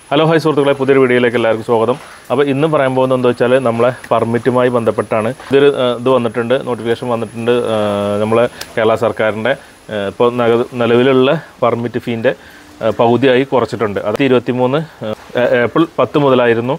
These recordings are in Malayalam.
ഹലോ ഹായ് സുഹൃത്തുക്കളെ പുതിയൊരു വീഡിയോയിലേക്ക് എല്ലാവർക്കും സ്വാഗതം അപ്പോൾ ഇന്ന് പറയാൻ പോകുന്നത് എന്താ വെച്ചാൽ നമ്മളെ പെർമിറ്റുമായി ബന്ധപ്പെട്ടാണ് ഇതൊരു ആ, ഇത് വന്നിട്ടുണ്ട് നോട്ടിഫിക്കേഷൻ വന്നിട്ടുണ്ട് ആ, നമ്മളെ കേരള സർക്കാരിൻ്റെ ഇപ്പോൾ നിലവിലുള്ള പെർമിറ്റ് ഫീൻ്റെ പകുതിയായി കുറച്ചിട്ടുണ്ട് അത് ഇരുപത്തി മൂന്ന് ഏപ്രിൽ പത്ത് മുതലായിരുന്നു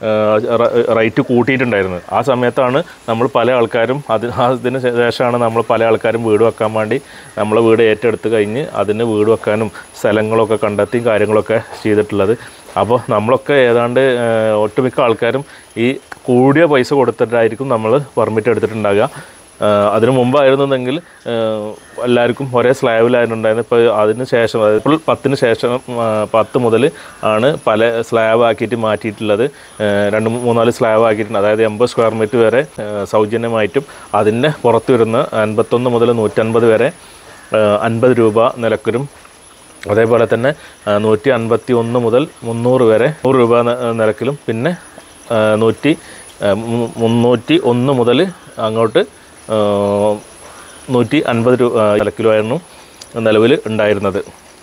റേറ്റ് കൂട്ടിയിട്ടുണ്ടായിരുന്നത് ആ സമയത്താണ് നമ്മൾ പല ആൾക്കാരും അത് അതിന് ശേഷമാണ് നമ്മൾ പല ആൾക്കാരും വീട് വെക്കാൻ വേണ്ടി നമ്മളെ വീട് ഏറ്റെടുത്ത് കഴിഞ്ഞ് അതിന് വീട് വെക്കാനും സ്ഥലങ്ങളൊക്കെ കണ്ടെത്തി കാര്യങ്ങളൊക്കെ ചെയ്തിട്ടുള്ളത് അപ്പോൾ നമ്മളൊക്കെ ഏതാണ്ട് ആ, ഒട്ടുമിക്ക ആൾക്കാരും ഈ കൂടിയ പൈസ കൊടുത്തിട്ടായിരിക്കും നമ്മൾ പെർമിറ്റ് എടുത്തിട്ടുണ്ടാകുക ആ, അതിന് മുമ്പായിരുന്നെങ്കിൽ ആ, എല്ലാവർക്കും ഒരേ സ്ലാബിലായിട്ടുണ്ടായിരുന്നത് ഇപ്പോൾ അതിന് ശേഷം അതായത് ഇപ്പോൾ പത്തിന് ശേഷം ആ, പത്ത് മുതൽ ആണ് പല സ്ലാബ് ആക്കിയിട്ട് മാറ്റിയിട്ടുള്ളത് ആ, രണ്ട് മൂ- മൂന്നാല് സ്ലാബ് ആക്കിയിട്ടുണ്ട് അതായത് എൺപത് സ്ക്വയർ മീറ്റർ വരെ ആ, സൗജന്യമായിട്ടും അതിൻ്റെ പുറത്ത് വരുന്ന അൻപത്തൊന്ന് മുതൽ നൂറ്റൻപത് വരെ ആ, അൻപത് രൂപ നിലക്കരും അതേപോലെ തന്നെ ആ, നൂറ്റി അൻപത്തി ഒന്ന് മുതൽ മുന്നൂറ് വരെ നൂറ് രൂപ ന- നിരക്കിലും പിന്നെ ആ, നൂറ്റി ആ, മു- മുന്നൂറ്റി ഒന്ന് മുതൽ അങ്ങോട്ട് ആ, നൂറ്റി അൻപത് രൂപ നിലക്കിലുമായിരുന്നു നിലവിൽ ഉണ്ടായിരുന്നത്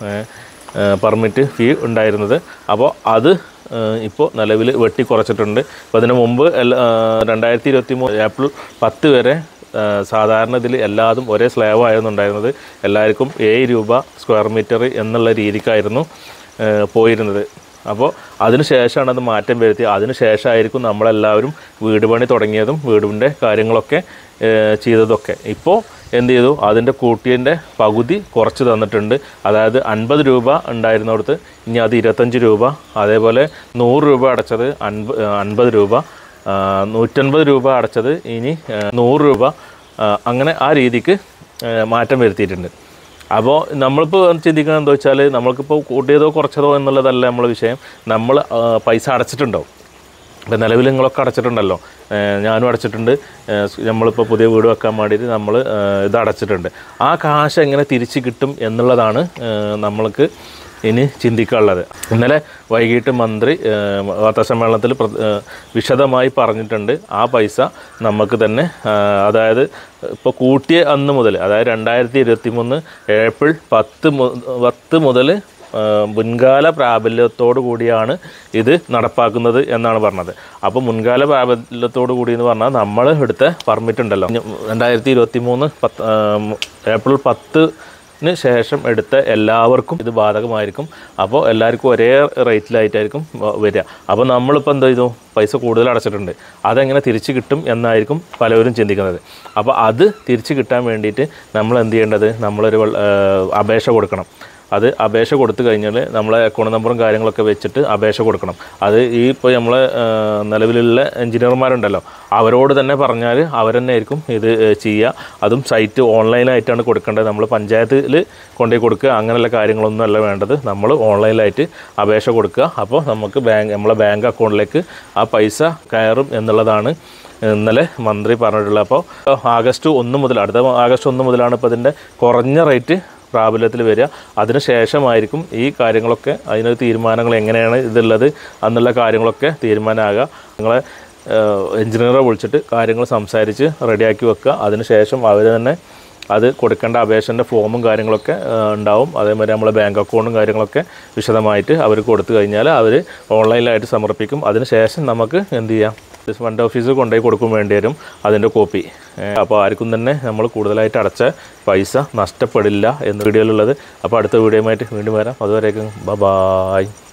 പെർമിറ്റ് ഫീ ഉണ്ടായിരുന്നത് അപ്പോൾ അത് ഇപ്പോൾ നിലവിൽ വെട്ടി കുറച്ചിട്ടുണ്ട് അപ്പോൾ അതിന് മുമ്പ് എല്ലാ രണ്ടായിരത്തി ഇരുപത്തി മൂന്ന് ഏപ്രിൽ പത്ത് വരെ ആ, സാധാരണ ഇതിൽ എല്ലാതും ഒരേ സ്ലാബ് ആയിരുന്നു ഉണ്ടായിരുന്നത് എല്ലാവർക്കും ഏഴ് രൂപ സ്ക്വയർ മീറ്റർ എന്നുള്ള രീതിക്കായിരുന്നു ആ, പോയിരുന്നത് അപ്പോൾ അതിന് ശേഷമാണ് അത് മാറ്റം വരുത്തി അതിന് ശേഷമായിരിക്കും നമ്മളെല്ലാവരും വീട് പണി തുടങ്ങിയതും വീടിൻ്റെ കാര്യങ്ങളൊക്കെ ആ, ചെയ്തതൊക്കെ ഇപ്പോൾ എന്ത് ചെയ്തു അതിൻ്റെ കൂട്ടിയതിൻ്റെ പകുതി കുറച്ച് തന്നിട്ടുണ്ട് അതായത് അൻപത് രൂപ ഉണ്ടായിരുന്നിടത്ത് ഇനി അത് ഇരുപത്തഞ്ച് രൂപ അതേപോലെ നൂറ് രൂപ അടച്ചത് അൻപ അൻപത് രൂപ ആ, നൂറ്റൻപത് രൂപ അടച്ചത് ഇനി ആ, നൂറ് രൂപ ആ, അങ്ങനെ ആ രീതിക്ക് ആ, മാറ്റം വരുത്തിയിട്ടുണ്ട് അപ്പോൾ നമ്മളിപ്പോൾ ചിന്തിക്കുന്നത് എന്താ വെച്ചാൽ നമ്മൾക്കിപ്പോൾ കൂട്ടിയതോ കുറച്ചതോ എന്നുള്ളതല്ല നമ്മളെ വിഷയം നമ്മൾ ആ, പൈസ അടച്ചിട്ടുണ്ടോ ഇപ്പം നിലവിൽ നിങ്ങളൊക്കെ അടച്ചിട്ടുണ്ടല്ലോ ഏഹ് ഞാനും അടച്ചിട്ടുണ്ട് ഏഹ് സ് നമ്മളിപ്പോൾ പുതിയ വീട് വെക്കാൻ വേണ്ടിയിട്ട് നമ്മൾ ഏഹ് ഇത് അടച്ചിട്ടുണ്ട് ആ കാശ് എങ്ങനെ തിരിച്ച് കിട്ടും എന്നുള്ളതാണ് ഏഹ് നമ്മൾക്ക് ഇനി ചിന്തിക്കാനുള്ളത് ഇന്നലെ വൈകിട്ട് മന്ത്രി ഏഹ് വാർത്താസമ്മേളനത്തിൽ പ്ര- ഏഹ് വിശദമായി പറഞ്ഞിട്ടുണ്ട് ആ പൈസ നമുക്ക് തന്നെ ആഹ് അതായത് ഇപ്പോൾ കൂട്ടിയ അന്ന് മുതൽ അതായത് രണ്ടായിരത്തി ഇരുപത്തി മൂന്ന് ഏപ്രിൽ പത്ത് മു- പത്ത് മുതൽ ആ, മുൻകാല പ്രാബല്യത്തോടു കൂടിയാണ് ഇത് നടപ്പാക്കുന്നത് എന്നാണ് പറഞ്ഞത് അപ്പോൾ മുൻകാല പ്രാബല്യത്തോടു കൂടി എന്ന് പറഞ്ഞാൽ നമ്മൾ എടുത്ത പെർമിറ്റ് ഉണ്ടല്ലോ രണ്ടായിരത്തി ഇരുപത്തി മൂന്ന് പത്ത് ആ, ഏപ്രിൽ പത്തിന് ശേഷം എടുത്ത എല്ലാവർക്കും ഇത് ബാധകമായിരിക്കും അപ്പോൾ എല്ലാവർക്കും ഒരേ റേറ്റിലായിട്ടായിരിക്കും വ- വരിക അപ്പോൾ നമ്മളിപ്പോൾ എന്താ ചെയ്തു പൈസ കൂടുതൽ അടച്ചിട്ടുണ്ട് അതെങ്ങനെ തിരിച്ച് കിട്ടും എന്നായിരിക്കും പലവരും ചിന്തിക്കുന്നത് അപ്പോൾ അത് തിരിച്ച് കിട്ടാൻ വേണ്ടിയിട്ട് നമ്മൾ എന്ത് ചെയ്യേണ്ടത് നമ്മളൊരു വെള്ള- ആ, അപേക്ഷ കൊടുക്കണം അത് അപേക്ഷ കൊടുത്തു കഴിഞ്ഞാൽ നമ്മളെ അക്കൗണ്ട് നമ്പറും കാര്യങ്ങളൊക്കെ വെച്ചിട്ട് അപേക്ഷ കൊടുക്കണം അത് ഈ ഇപ്പോൾ നമ്മളെ ആ, നിലവിലുള്ള എഞ്ചിനീയർമാരുണ്ടല്ലോ അവരോട് തന്നെ പറഞ്ഞാൽ അവർ തന്നെ ആയിരിക്കും ഇത് ഏ, ചെയ്യുക അതും സൈറ്റ് ഓൺലൈനായിട്ടാണ് കൊടുക്കേണ്ടത് നമ്മൾ പഞ്ചായത്തിൽ കൊണ്ടുപോയി കൊടുക്കുക അങ്ങനെയുള്ള കാര്യങ്ങളൊന്നും അല്ല വേണ്ടത് നമ്മൾ ഓൺലൈനിലായിട്ട് അപേക്ഷ കൊടുക്കുക അപ്പോൾ നമുക്ക് ബാങ്ക് നമ്മളെ ബാങ്ക് അക്കൗണ്ടിലേക്ക് ആ പൈസ കയറും എന്നുള്ളതാണ് ഇന്നലെ മന്ത്രി പറഞ്ഞിട്ടുള്ളത് അപ്പോൾ ആഗസ്റ്റ് ഒന്ന് മുതൽ അടുത്ത ആഗസ്റ്റ് ഒന്ന് മുതലാണ് ഇപ്പോൾ ഇതിൻ്റെ കുറഞ്ഞ റേറ്റ് പ്രാബല്യത്തിൽ വരിക അതിന് ശേഷമായിരിക്കും ഈ കാര്യങ്ങളൊക്കെ അതിനൊരു തീരുമാനങ്ങൾ എങ്ങനെയാണ് ഇതുള്ളത് എന്നുള്ള കാര്യങ്ങളൊക്കെ തീരുമാനമാകുക നിങ്ങളെ എഞ്ചിനീയറെ വിളിച്ചിട്ട് കാര്യങ്ങൾ സംസാരിച്ച് റെഡിയാക്കി വെക്കുക അതിന് ശേഷം അവർ തന്നെ അത് കൊടുക്കേണ്ട അപേക്ഷൻ്റെ ഫോമും കാര്യങ്ങളൊക്കെ ആ, ഉണ്ടാവും അതേമാതിരി നമ്മളെ ബാങ്ക് അക്കൗണ്ടും കാര്യങ്ങളൊക്കെ വിശദമായിട്ട് അവർ കൊടുത്തു കഴിഞ്ഞാൽ അവർ ഓൺലൈനിലായിട്ട് സമർപ്പിക്കും അതിന് ശേഷം നമുക്ക് എന്ത് ചെയ്യാം ഫണ്ട് ഓഫീസിൽ കൊണ്ടുപോയി കൊടുക്കും വേണ്ടി വരും അതിൻ്റെ കോപ്പി അപ്പോൾ ആർക്കും തന്നെ നമ്മൾ കൂടുതലായിട്ട് അടച്ച പൈസ നഷ്ടപ്പെടില്ല എന്ന വീഡിയോയിലുള്ളത് അപ്പോൾ അടുത്ത വീഡിയോയുമായിട്ട് വീണ്ടും വരാം അതുവരേക്കും ബ ബായ്